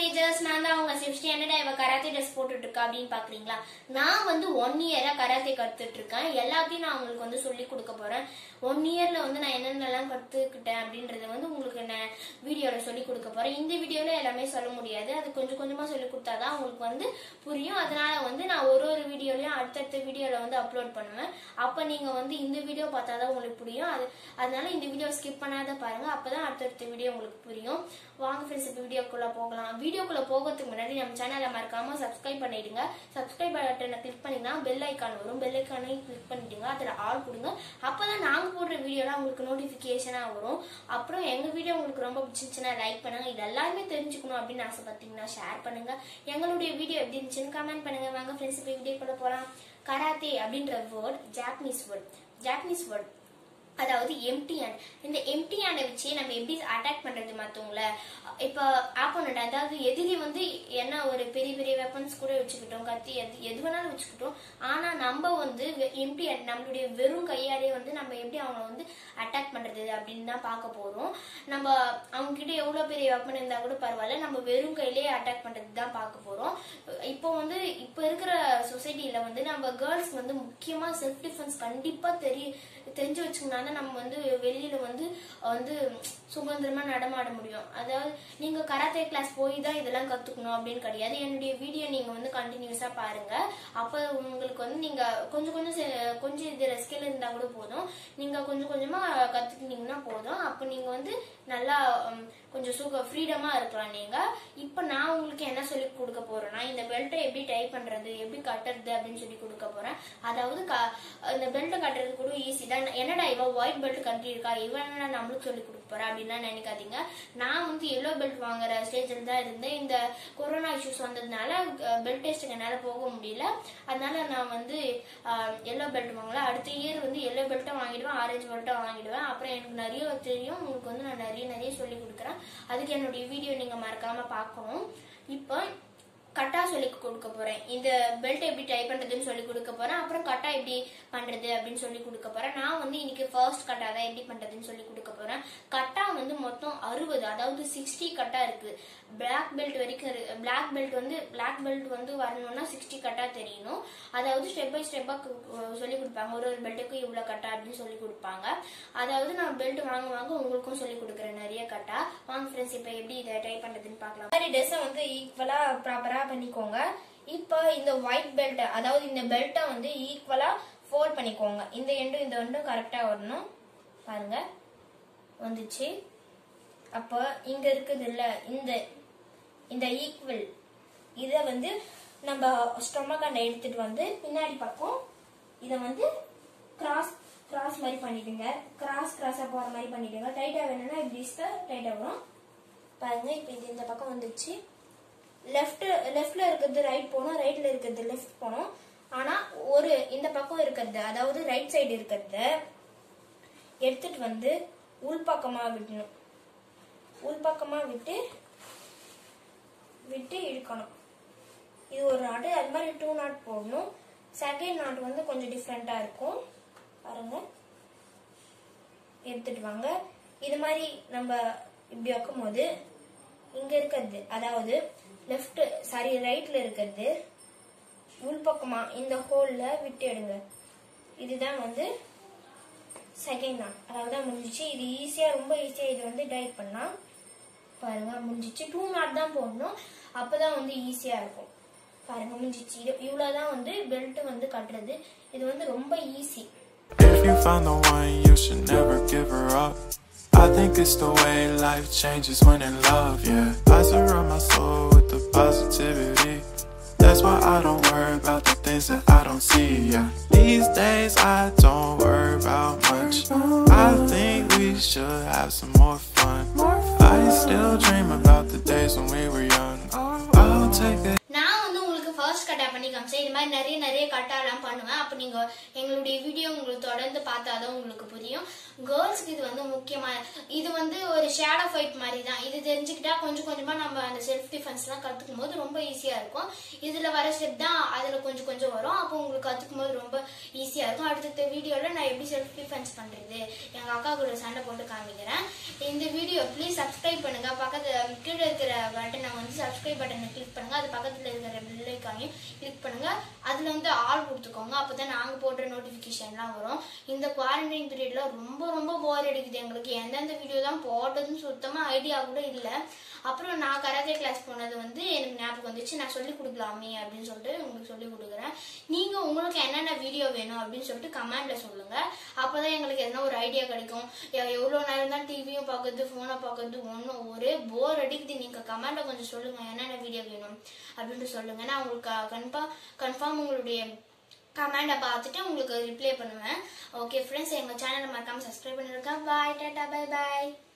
Teenagers நான் தான் அவங்க சிக்ஸ்டி என்னடா இவ கராத்தே ட்ரெஸ் போட்டுட்டு இருக்கா அப்படின்னு பாக்குறீங்களா நான் வந்து ஒன் இயரா கராத்தே கத்துட்டு இருக்கேன் எல்லாத்தையும் நான் உங்களுக்கு வந்து சொல்லி கொடுக்க போறேன் ஒன் இயர்ல வந்து நான் என்னென்னலாம் கத்துக்கிட்டேன் அப்படின்றத வந்து உங்களுக்கு நான் வீடியோல சொல்லி கொடுக்க போறேன் இந்த வீடியோல எல்லாமே சொல்ல முடியாது அது கொஞ்சம் கொஞ்சமா சொல்லி கொடுத்தாதான் உங்களுக்கு வந்து புரியும் அதனால வந்து நான் ஒரு ஒரு வீடியோலயும் அடுத்தடுத்த வீடியோல வந்து அப்லோட் பண்ணுவேன் அப்ப நீங்க வந்து இந்த வீடியோ பார்த்தாதான் உங்களுக்கு புரியும் அது அதனால இந்த வீடியோ ஸ்கிப் பண்ணாத பாருங்க அப்பதான் அடுத்தடுத்த வீடியோ உங்களுக்கு புரியும் வாங்க ஃப்ரெண்ட்ஸ் இப்போ வீடியோக்குள்ள போகலாம் வீடியோக்குள்ள போகிறதுக்கு முன்னாடி நம்ம சேனலை மறக்காம சப்ஸ்கிரைப் பண்ணிடுங்க சப்ஸ்கிரைப் பட்டனை கிளிக் பண்ணிங்கன்னா பெல் ஐக்கான் வரும் பெல் ஐக்கானையும் கிளிக் பண்ணிடுங்க அதில் ஆல் கொடுங்க அப்பதான் நாங்க போடுற வீடியோலாம் உங்களுக்கு நோட்டிஃபிகேஷனா வரும் அப்புறம் எங்க வீடியோ உங்களுக்கு ரொம்ப பிடிச்சிருந்துச்சுன்னா லைக் பண்ணுங்க இது எல்லாருமே தெரிஞ்சுக்கணும் அப்படின்னு ஆசைப்பட்டீங்கன்னா ஷேர் பண்ணுங்க எங்களுடைய வீடியோ எப்படி இருந்துச்சுன்னு கமெண்ட் பண்ணுங்க வாங்க ஃப்ரெண்ட்ஸ் இப்போ வீடியோக்குள்ள போகலாம் கராத்தே அப்படின்ற word Japanese word Japanese word அதாவது எம்டி ஹேண்ட் இந்த எம்டி ஹேண்டை வச்சு நம்ம எப்படி அட்டாக் பண்றது மத்தவங்கள இப்போ ஆப்போனட் அதாவது எதிரி வந்து என்ன ஒரு பெரிய பெரிய வெப்பன்ஸ் கூட வச்சுக்கிட்டோம் கத்தி எது எது வேணாலும் வச்சுக்கிட்டோம் ஆனா நம்ம வந்து எம்டி ஹேண்ட் நம்மளுடைய வெறும் கையாலே வந்து நம்ம எப்படி அவங்க வந்து அட்டாக் பண்றது அப்படின்னு தான் பார்க்க போறோம் நம்ம அவங்க கிட்ட எவ்வளவு பெரிய வெப்பன் இருந்தா கூட பரவாயில்ல நம்ம வெறும் கையிலேயே அட்டாக் பண்றது தான் பார்க்க போறோம் இப்போ வந்து இப்போ இருக்கிற சொசைட்டில வந்து நம்ம கேர்ள்ஸ் வந்து முக்கியமா செல்ஃப் டிஃபென்ஸ் கண்டிப்பா தெரிய தெரிஞ்சு வச்சுக்கணும் தான் நம்ம வந்து வெளியில வந்து வந்து சுதந்திரமா நடமாட முடியும் அதாவது நீங்க கராத்தே கிளாஸ் போய் தான் இதெல்லாம் கத்துக்கணும் அப்படின்னு கிடையாது என்னுடைய வீடியோ நீங்க வந்து கண்டினியூஸா பாருங்க அப்ப உங்களுக்கு வந்து நீங்க கொஞ்சம் கொஞ்சம் செ- கொஞ்சம் இதுல ஸ்கில் இருந்தா கூட போதும் நீங்க கொஞ்சம் கொஞ்சமா கத்துக்கிட்டீங்கன்னா போதும் அப்ப நீங்க வந்து நல்லா உம், கொஞ்சம் சுக ஃப்ரீடமா இருக்கலாம் நீங்க இப்ப நான் உங்களுக்கு என்ன சொல்லி கொடுக்க போறேன்னா இந்த பெல்ட்டை எப்படி டை பண்றது எப்படி கட்டுறது அப்படின்னு சொல்லி கொடுக்க போறேன் அதாவது க- இந்த பெல்ட்டை கட்டுறது கூட ஈஸி தான் என்னடா இவ ஒயிட் பெல்ட் கட்டி இருக்கா இவன் என்ன நம்மளுக்கு சொல்லி கொடுக்க போறா அப்படின்லாம் நினைக்காதீங்க நான் வந்து எல்லோ பெல்ட் வாங்குற ஸ்டேஜில் தான் இருந்தேன் இந்த கொரோனா இஷ்யூஸ் வந்ததுனால பெல்ட் டெஸ்ட்டுக்கு என்னால் போக முடியல அதனால நான் வந்து எல்லோ பெல்ட் வாங்கல அடுத்த இயர் வந்து எல்லோ பெல்ட்டும் வாங்கிடுவேன் ஆரஞ்சு பெல்ட்டும் வாங்கிடுவேன் அப்புறம் எனக்கு நிறைய தெரியும் உங்களுக்கு வந்து நான் நிறைய நிறைய சொல்லி கொடுக்குறேன் அதுக்கு என்னுடைய வீடியோ நீங்க மறக்காம பார்க்கணும் இப்போ கட்டா சொல்லி கொடுக்க போறேன் இந்த பெல்ட் எப்படி டை பண்றதுன்னு சொல்லி கொடுக்க போறேன் அப்புறம் கட்டா எப்படி பண்றது அப்படின்னு சொல்லி கொடுக்க போறேன் நான் வந்து இன்னைக்கு ஃபர்ஸ்ட் கட்டா தான் எப்படி பண்றதுன்னு சொல்லி கொடுக்க போறேன் கட்டா வந்து மொத்தம் அறுபது அதாவது சிக்ஸ்டி கட்டா இருக்கு பிளாக் பெல்ட் வரைக்கும் பிளாக் பெல்ட் வந்து பிளாக் பெல்ட் வந்து வரணும்னா சிக்ஸ்டி கட்டா தெரியணும் அதாவது ஸ்டெப் பை ஸ்டெப்பா சொல்லி கொடுப்பாங்க ஒரு ஒரு பெல்ட்டுக்கும் இவ்வளவு கட்டா அப்படின்னு சொல்லி கொடுப்பாங்க அதாவது நான் பெல்ட் வாங்க வாங்க உங்களுக்கும் சொல்லி கொடுக்குறேன் நிறைய கட்டா வாங்க ஃப்ரெண்ட்ஸ் இப்போ எப்படி இதை ட்ரை பண்றதுன்னு பார்க்கலாம் மாதிரி ட்ரெஸ்ஸை வந்து ஈக்குவலா ப்ராப்பரா பண்ணிக்கோங்க இப்போ இந்த ஒயிட் பெல்ட் அதாவது இந்த பெல்ட்டை வந்து ஈக்குவலா ஃபோல்ட் பண்ணிக்கோங்க இந்த எண்டும் இந்த எண்டும் கரெக்டா வரணும் பாருங்க வந்துச்சு அப்போ இங்க இருக்குது இல்ல இந்த இந்த ஈக்குவல் இதை வந்து நம்ம ஸ்டொமக் அண்டை எடுத்துட்டு வந்து பின்னாடி பக்கம் இதை வந்து கிராஸ் கிராஸ் மாதிரி பண்ணிடுங்க கிராஸ் கிராஸா போற மாதிரி பண்ணிடுங்க டைட்டா வேணும்னா இப்படி டைட்டா வரும் பாருங்க இப்போ இது இந்த பக்கம் வந்துச்சு லெஃப்ட் லெஃப்ட்ல இருக்கிறது ரைட் போகணும் ரைட்ல இருக்கிறது லெஃப்ட் போகணும் ஆனா ஒரு இந்த பக்கம் இருக்கிறது அதாவது ரைட் சைடு இருக்கிறத எடுத்துட்டு வந்து உள்பக்கமா விடணும் உள்பக்கமா விட்டு விட்டு இழுக்கணும் இது ஒரு நாட்டு அது மாதிரி டூ நாட் போடணும் செகண்ட் நாட் வந்து கொஞ்சம் டிஃப்ரெண்டா இருக்கும் பாருங்க எடுத்துட்டு வாங்க இது மாதிரி நம்ம இப்படி வைக்கும் போது இங்க இருக்கிறது அதாவது லெஃப்ட் சாரி ரைட்ல இருக்கிறது உள்பக்கமா இந்த ஹோல்ல விட்டு எடுங்க இதுதான் வந்து செகண்ட் நாட் அதாவது தான் முடிஞ்சிச்சு இது ஈஸியா ரொம்ப ஈஸியா இது வந்து டைட் பண்ணலாம் பாருங்க முடிஞ்சிச்சு டூ நாட் தான் போடணும் அப்பதான் வந்து ஈஸியா இருக்கும் பாருங்க முடிஞ்சிச்சு இது இவ்வளவுதான் வந்து பெல்ட் வந்து கட்டுறது இது வந்து ரொம்ப easy If you find the one, you should never give her up. I think it's the way life changes when in love, yeah. I surround my soul with the positivity. That's why I don't worry about the things that I don't see, yeah. These days I don't worry about much. I think we should have some more fun. I still dream about the days when we were young. I'll take a நான் வந்து உங்களுக்கு first கட்டா பண்ணி காமிச்சேன் இது மாதிரி நிறைய நிறைய கட்டாலாம் பண்ணுவேன் அப்போ நீங்க எங்களுடைய வீடியோ உங்களுக்கு தொடர்ந்து பார்த்தாதான் உங்களுக்கு புரியும் கேர்ள்ஸ்க்கு இது வந்து முக்கியமா இது வந்து ஒரு ஷேடோ ஃபைட் மாதிரி தான் இது தெரிஞ்சுக்கிட்டா கொஞ்சம் கொஞ்சமா நம்ம அந்த செல்ஃப் டிஃபென்ஸ்லாம் கத்துக்கும் போது ரொம்ப ஈஸியா இருக்கும் இதுல வர ஸ்டெப் தான் அதுல கொஞ்சம் கொஞ்சம் வரும் அப்போ உங்களுக்கு கத்துக்கும் போது ரொம்ப ஈஸியா இருக்கும் அடுத்த வீடியோல நான் எப்படி செல்ஃப் டிஃபென்ஸ் பண்றது எங்க அக்கா கூட சண்டை போட்டு காமிக்கிறேன் இந்த வீடியோ ப்ளீஸ் சப்ஸ்கிரைப் பண்ணுங்க பக்கத்துல கீழே இருக்கிற பட்டனை வந்து சப்ஸ்கிரைப் பட்டனை கிளிக் பண்ணுங்க அது பக்கத்துல இருக்கிற பெல் ஐக்கானையும் கிளிக் பண்ணுங்க அதுல வந்து ஆல் கொடுத்துக்கோங்க அப்பதான் நாங்க போடுற நோட்டிபிகேஷன்லாம் வரும் இந்த குவாரண்டைன் பீரியட்ல ரொம்ப ரொம்ப போர் அடிக்குது எங்களுக்கு எந்தெந்த வீடியோ தான் போடுறதுன்னு சுத்தமா ஐடியா கூட இல்ல அப்புறம் நான் கராத்தே கிளாஸ் போனது வந்து எனக்கு ஞாபகம் வந்துச்சு நான் சொல்லி கொடுக்கலாமே அப்படின்னு சொல்லிட்டு உங்களுக்கு சொல்லி கொடுக்குறேன் நீங்க உங்களுக்கு என்னென்ன வீடியோ வேணும் அப்படின்னு சொல்லிட்டு கமெண்ட்ல சொல்லுங்க அப்பதான் எங்களுக்கு எதனா ஒரு ஐடியா கிடைக்கும் எ- எவ்வளவு நேரம் தான் டிவியும் பார்க்கறது போனை பார்க்கறது ஒன்றும் ஒரே போர் அடிக்குது நீங்க கமெண்ட்ல கொஞ்சம் சொல்லுங்க என்னென்ன வீடியோ வேணும் அப்படின்ட்டு சொல்லுங்க நான் உங்களுக்கு கன்ஃபார்ம் கன்ஃபார்ம் உங்களுடைய கமெண்டை பார்த்துட்டு உங்களுக்கு ரிப்ளை பண்ணுவேன் ஓகே ஃப்ரெண்ட்ஸ் எங்கள் சேனலை மறக்காமல் சப்ஸ்கிரைப் பண்ணிருக்கேன் பாய் டாட்டா பை பாய்